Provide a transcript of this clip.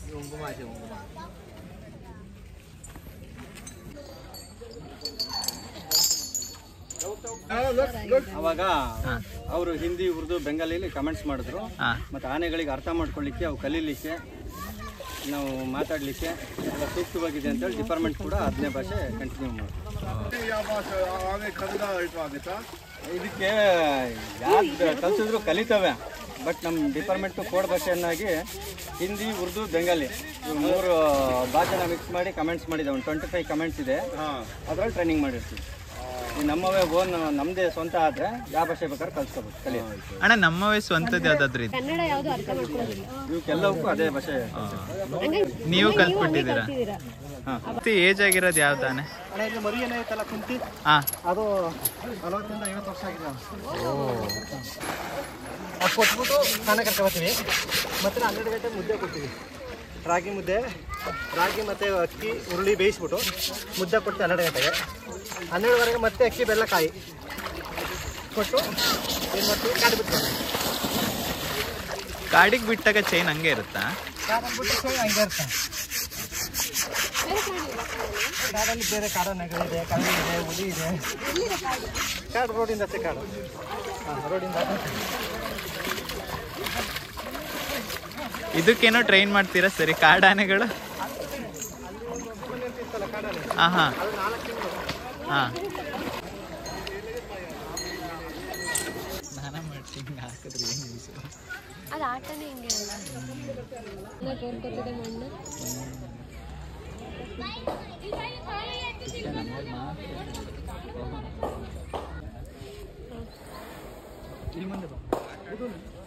ಕುಂಕುಮ ಆಚೆ ಕುಂಕುಮ ಅವಾಗ ಅವರು ಹಿಂದಿ ಉರ್ದು ಬೆಂಗಾಲಿಲಿ ಕಮೆಂಟ್ಸ್ ಮಾಡಿದ್ರು ಹಾ. ಮತ್ತು ಆನೆಗಳಿಗೆ ಅರ್ಥ ಮಾಡ್ಕೊಳ್ಳಿಕ್ಕೆ ಅವು ಕಲೀಲಿಕ್ಕೆ ನಾವು ಮಾತಾಡಲಿಕ್ಕೆ ಎಲ್ಲ ಸೂಕ್ತವಾಗಿದೆ ಅಂತೇಳಿ ಡಿಪಾರ್ಟ್ಮೆಂಟ್ ಕೂಡ ಹದಿನೇ ಭಾಷೆ ಕಂಟಿನ್ಯೂ ಮಾಡಿದ್ರು ಇದಕ್ಕೆ ಯಾಕೆ ಕಲ್ಸಿದ್ರು ಕಲಿತವೆ ಬಟ್ ನಮ್ಮ ಡಿಪಾರ್ಟ್ಮೆಂಟು ಕೋಡ್ ಭಾಷೆಯನ್ನಾಗಿ ಹಿಂದಿ ಉರ್ದು ಬೆಂಗಾಲಿ ಇವು ಮೂರು ಭಾಷೆನ ಮಿಕ್ಸ್ ಮಾಡಿ ಕಮೆಂಟ್ಸ್ ಮಾಡಿದೆ ಒಂದು ಟ್ವೆಂಟಿ ಫೈವ್ ಕಮೆಂಟ್ಸ್ ಇದೆ ಅದರಲ್ಲಿ ಟ್ರೈನಿಂಗ್ ಮಾಡಿರ್ತೀವಿ ಈ ನಮ್ಮವೇ ಓನ್ ನಮ್ಮದೇ ಸ್ವಂತ ಆದರೆ ಯಾವ ಭಾಷೆ ಬೇಕಾದ್ರೆ ಕಲ್ಸ್ಕೋಬೇಕು ಕಲಿಯೋದು ಅಣ್ಣ ನಮ್ಮವೇ ಸ್ವಂತದ್ದು ಯಾವ್ದಾದ್ರು ಇದೆ ಕನ್ನಡ ಯಾವುದು ಅರ್ಥ ಮಾಡ್ಕೊಳ್ಳೋದಿಲ್ಲ ಇವಕ್ಕೆಲ್ಲವಕ್ಕೂ ಅದೇ ಭಾಷೆ ನೀವು ಕಲ್ತ್ಬಿಟ್ಟಿದ್ದೀರಾ ಮತ್ತೆ ಏಜ್ ಆಗಿರೋದು ಯಾವ್ದಾನೆ ಅಣ್ಣ ಇಲ್ಲಿ ಮರಿ ಏನೈತಲ್ಲ ಕುಂತಿ ಹಾ ಅದು ನಲವತ್ತರಿಂದ ಐವತ್ತು ವರ್ಷ ಆಗಿದೆ ಅದು ಕೊಟ್ಬಿಟ್ಟು ಸ್ನಾನ ಕರ್ಕೊಬತ್ತೀವಿ ಮತ್ತೆ ಹನ್ನೆರಡು ಗಂಟೆ ಮುದ್ದೆ ಕೊಡ್ತೀವಿ ರಾಗಿ ಮುದ್ದೆ ರಾಗಿ ಮತ್ತು ಅಕ್ಕಿ ಉರುಳಿ ಬೇಯಿಸ್ಬಿಟ್ಟು ಮುದ್ದೆ ಕೊಡ್ತೀವಿ ಹನ್ನೆರಡು ಗಂಟೆಗೆ ಹನ್ನೆರಡುವರೆಗೆ ಮತ್ತೆ ಅಕ್ಕಿ ಬೆಲ್ಲ ಕಾಯಿ ಕೊಟ್ಟು ಏನು ಮಾಡ್ತೀವಿ ಕಾಡು ಬಿಡ್ತೀವಿ ಕಾಡಿಗೆ ಬಿಟ್ಟಾಗ ಚೈನ್ ಹಂಗೆ ಇರುತ್ತಾ ಕಾಡಲ್ಲಿ ಬಿಟ್ಟು ಹಂಗೆ ಇರುತ್ತೆ ಕಾಡಲ್ಲಿ ಬೇರೆ ಕಾಡು ನಗರಿದೆ ಕಳ್ಳಿ ಇದೆ ಹುಲಿ ಇದೆ ಕಾಡು ರೋಡಿಂದ ಆಚೆ ಕಾಡು ಹಾಂ ರೋಡಿಂದ ಆಚೆ ಇದಕ್ಕೇನೋ ಟ್ರೈನ್ ಮಾಡ್ತೀರಾ ಸರಿ ಕಾಡಾನೆಗಳು ಹಾ ಹಾ ಹಾ ಸ್ನಾನ ಮಾಡ್ತೀನಿ ಹಾಕಿದ್ರೆ ಏನು ಯೂಸ್ ಅದು ಆಟನೇ ಹಿಂಗೆ ಅಲ್ಲ ಕೋರ್ಕೊತಿದೆ ಮಣ್ಣು ಇಲ್ಲಿ ಮುಂದೆ ಬಾ